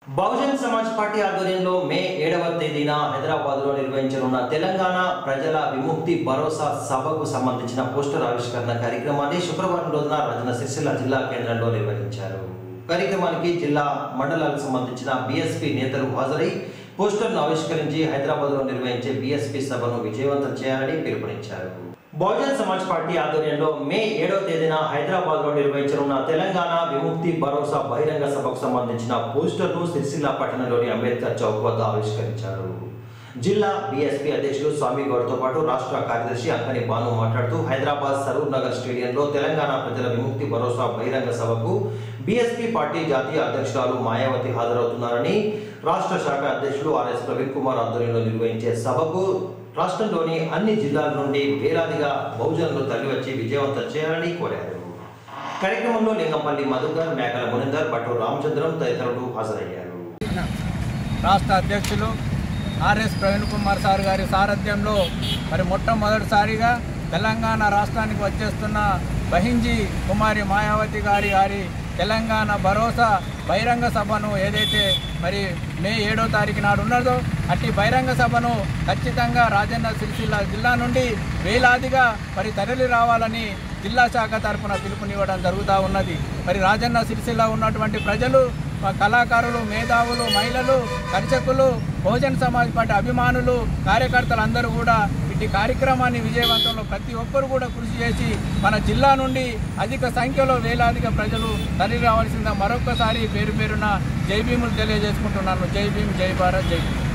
Bahujan Samaj party ఆధ్వర్యంలో మే ఏడవ తేదీన హైదరాబాద్ లో నిర్వహించనున్న తెలంగాణ ప్రజల విముక్తి భరోసా సభకు సంబంధించిన పోస్టర్ ఆవిష్కరణ కార్యక్రమాన్ని శుక్రవారం రోజున రాజన్న సిరిసిల్ల జిల్లా కేంద్రంలో నిర్వహించారు కార్యక్రమానికి జిల్లా మండలాలకు సంబంధించిన బీఎస్పీ నేతలు హాజరై పోస్టర్ను ఆవిష్కరించి హైదరాబాద్ లో నిర్వహించే బీఎస్పీ సభను విజయవంతం చేయాలని పిలుపునిచ్చారు బహుజన్ సమాజ్ పార్టీ ఆధ్వర్యంలో మే ఏడవ తేదీన హైదరాబాద్ లో నిర్వహించనున్న తెలంగాణ విముక్తి భరోసా బహిరంగ సభకు సంబంధించిన పోస్టర్ను సిరిసిల్ల పట్టణంలోని అంబేద్కర్ చౌక్ వద్ద ఆవిష్కరించారు జిల్లా బీఎస్పీ అధ్యక్షులు స్వామి గౌడ్తో పాటు రాష్ట్ర కార్యదర్శి అంకని భాను మాట్లాడుతూ హైదరాబాద్ సరూర్ నగర్ స్టేడియంలో తెలంగాణ ప్రజల విముక్తి భరోసా బహిరంగ సభకు బీఎస్పీ పార్టీ జాతీయ అధ్యక్షురాలు మాయావతి హాజరవుతున్నారని రాష్ట్ర శాఖ అధ్యక్షులు ఆర్ఎస్ ప్రవీణ్ కుమార్ ఆధ్వర్యంలో నిర్వహించే సభకు రాష్ట్రంలోని అన్ని జిల్లాల నుండి వేలాదిగా బహుజనులు తరలివచ్చి విజయవంతం చేయాలని కోరారు కార్యక్రమంలో లింగంపల్లి మధుకర్ మేకల మునిందర్ భట్టు రామచంద్రం తదితరులు హాజరయ్యారు రాష్ట్ర అధ్యక్షులు ఆర్ఎస్ ప్రవీణ్ కుమార్ సార్ గారి సారథ్యంలో మరి మొట్టమొదటిసారిగా తెలంగాణ రాష్ట్రానికి వచ్చేస్తున్న బహింజీ కుమారి మాయావతి గారి గారి తెలంగాణ భరోసా బహిరంగ సభను ఏదైతే మరి మే ఏడో తారీఖు నాడు ఉన్నదో అట్టి బహిరంగ సభను ఖచ్చితంగా రాజన్న సిరిసిల్ల జిల్లా నుండి వేలాదిగా మరి తరలి రావాలని జిల్లా శాఖ తరఫున పిలుపునివ్వడం జరుగుతూ ఉన్నది మరి రాజన్న సిరిసిల్ల ఉన్నటువంటి ప్రజలు మా కళాకారులు మేధావులు మహిళలు కర్షకులు బహుజన్ సమాజ్ పార్టీ అభిమానులు కార్యకర్తలు అందరూ కూడా ఇట్టి కార్యక్రమాన్ని విజయవంతంలో ప్రతి ఒక్కరు కూడా కృషి చేసి మన జిల్లా నుండి అధిక సంఖ్యలో వేలాదిగా ప్రజలు తరలి రావాల్సిందిగా మరొకసారి పేరు పేరున జై భీములు తెలియజేసుకుంటున్నాను జై భీమ్ జై భారత్ జై భీమ్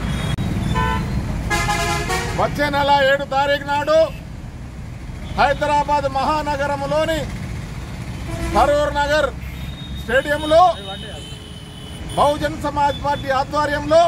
వచ్చే నెల ఏడు తారీఖు నాడు హైదరాబాద్ మహానగరంలోని కరూర్ నగర్ స్టేడియంలో బహుజన్ సమాజ్ పార్టీ ఆధ్వర్యంలో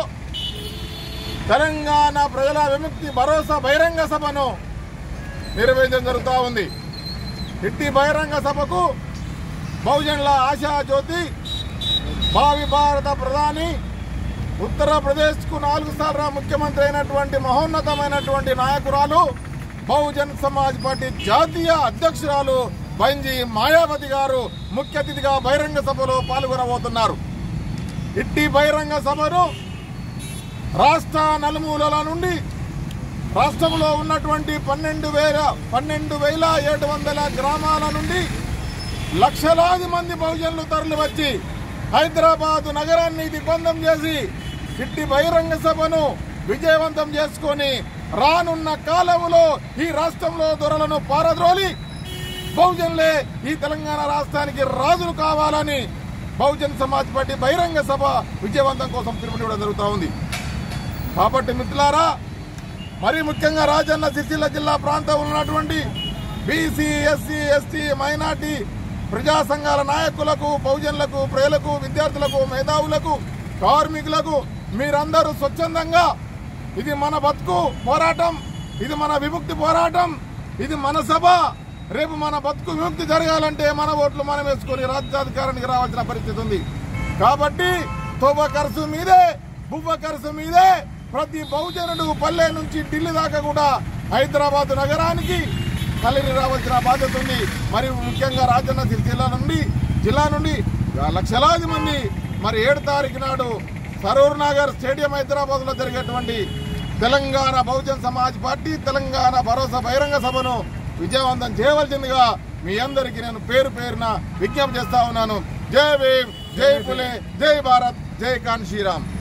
తెలంగాణ ప్రజల విముక్తి భరోసా బహిరంగ సభను నిర్వహించడం జరుగుతూ ఉంది ఇట్టి బహిరంగ సభకు బహుజనుల ఆశా జ్యోతి భావి భారత ప్రధాని ఉత్తరప్రదేశ్కు నాలుగు సార్లు ముఖ్యమంత్రి అయినటువంటి మహోన్నతమైనటువంటి నాయకురాలు బహుజన్ సమాజ్ పార్టీ జాతీయ అధ్యక్షురాలు బంజీ మాయావతి గారు ముఖ్య అతిథిగా బహిరంగ సభలో పాల్గొనబోతున్నారు ఇట్టి బహిరంగ సభను రాష్ట్ర నలుమూలల నుండి రాష్ట్రంలో ఉన్నటువంటి పన్నెండు వేల పన్నెండు వేల ఏడు వందల గ్రామాల నుండి లక్షలాది మంది బహుజనులు తరలి వచ్చి హైదరాబాద్ నగరాన్ని దిగ్బంధం చేసి ఇట్టి బహిరంగ సభను విజయవంతం చేసుకొని రానున్న కాలంలో ఈ రాష్ట్రంలో దొరలను పారద్రోలి బహుజనులే ఈ తెలంగాణ రాష్ట్రానికి రాజులు కావాలని బహుజన్ సమాజ్ పార్టీ బహిరంగ సభ విజయవంతం కోసం పిలుపునివ్వడం జరుగుతూ ఉంది కాబట్టి మిత్రులారా మరి ముఖ్యంగా రాజన్న సిరిసిల్ల జిల్లా ప్రాంతంలో ఉన్నటువంటి బీసీ ఎస్సీ ఎస్టీ మైనార్టీ ప్రజా సంఘాల నాయకులకు బహుజనులకు ప్రజలకు విద్యార్థులకు మేధావులకు కార్మికులకు మీరందరూ స్వచ్ఛందంగా ఇది మన బతుకు పోరాటం ఇది మన విముక్తి పోరాటం ఇది మన సభ రేపు మన బతుకు విముక్తి జరగాలంటే మన ఓట్లు మనం వేసుకొని రాజ్యాధికారానికి రావాల్సిన పరిస్థితి ఉంది కాబట్టి తోబ ఖర్చు మీదే బువ్వ ఖర్చు మీదే ప్రతి బహుజనుడు పల్లె నుంచి ఢిల్లీ దాకా కూడా హైదరాబాద్ నగరానికి కలిగి రావాల్సిన బాధ్యత ఉంది మరి ముఖ్యంగా రాజన్న సిరిసిల్ల నుండి జిల్లా నుండి లక్షలాది మంది మరి ఏడు తారీఖు నాడు సరూర్ నగర్ స్టేడియం హైదరాబాద్ లో జరిగేటువంటి తెలంగాణ బహుజన్ సమాజ్ పార్టీ తెలంగాణ భరోసా బహిరంగ సభను విజయవంతం చేయవలసిందిగా మీ అందరికీ నేను పేరు పేరున విజ్ఞప్తి చేస్తా ఉన్నాను జై భీమ్ జై పులే జై భారత్ జై కాన్ శ్రీరామ్